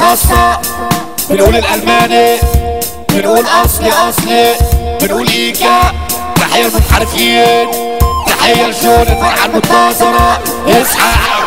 المقصة بنقول الألماني بنقول أصلي أصلي بنقول إيكا تحية المنحرفين تحية لجون الفرحة المنتصرة اصحى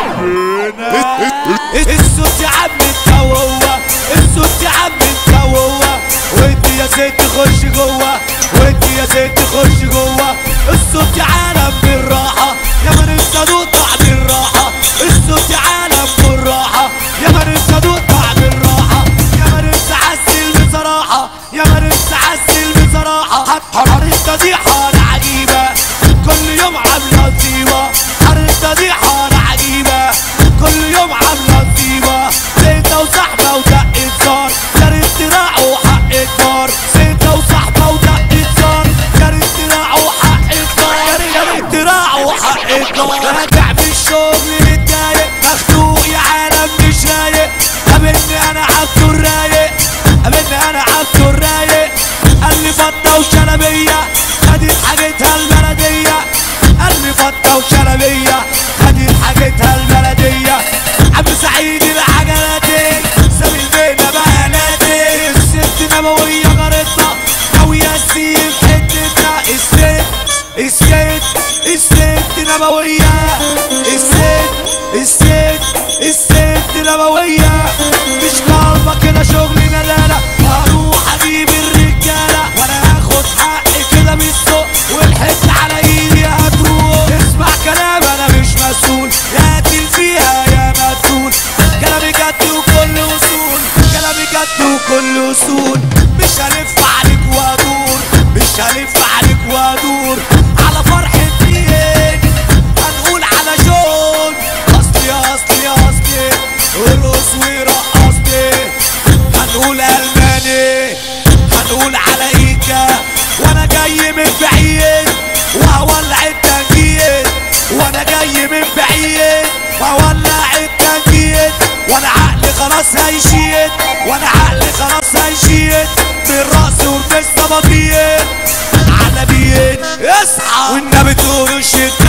الصوت يا عم انت وهو الصوت يا عم انت وهو وانت يا ست خش جوه وانت يا ست خش جوه الصوت يا عالم بالراحة يا من انت دوق طعم الراحة الصوت يا عالم بالراحة يا من انت دوق طعم الراحة يا من انت عسل بصراحة يا من انت عسل بصراحة حر انت دي حالة عجيبة كل يوم عاملة طيبة حر انت دي حالة عجيبة كل يوم عاملة طيبة زيتة وصحبة ودقة زار يا ريت تراعوا حق الدار زيتة وصحبة ودقة زار يا ريت تراعوا حق الدار يا ريت تراعوا حق الدار راجع في الشغل متضايق مخنوق يا عالم مش رايق قابلني انا عبده الرايق قابلني انا عبده الرايق قال لي فضة وشلبية خدت حاجتها البلدية قال لي فضة وشلبية خدت حاجتها البلدية عم سعيد العجلاتي سامي البينا بياناتي الست نبوية جارتنا ناوية تسيب حتتنا الست الست الست نبوية الست الست الست نبوية مش طالبة كده شغل ندالة هروح اجيب الرجالة وانا هاخد حقي كده من السوق والحته على ايدي هتروح اسمع كلام انا مش مسؤول يا قاتل فيها يا مدفون كلامي جد وكل وصول كلامي جد وكل وصول مش هلف عليك وادور مش هلف عليك وادور على فرحة مين هنقول على جون اصلي اصلي اصلي ارقص ورقصني هنقول الماني هنقول على ايكا وانا جاي من بعيد وهولع التنجيد وانا جاي من بعيد وهولع التنجيد وانا عقلي خلاص هيشيد وانا عقلي خلاص هيشيد بالرأس وبالصبابيين على بيت اصحى والنبي تقولوا الشد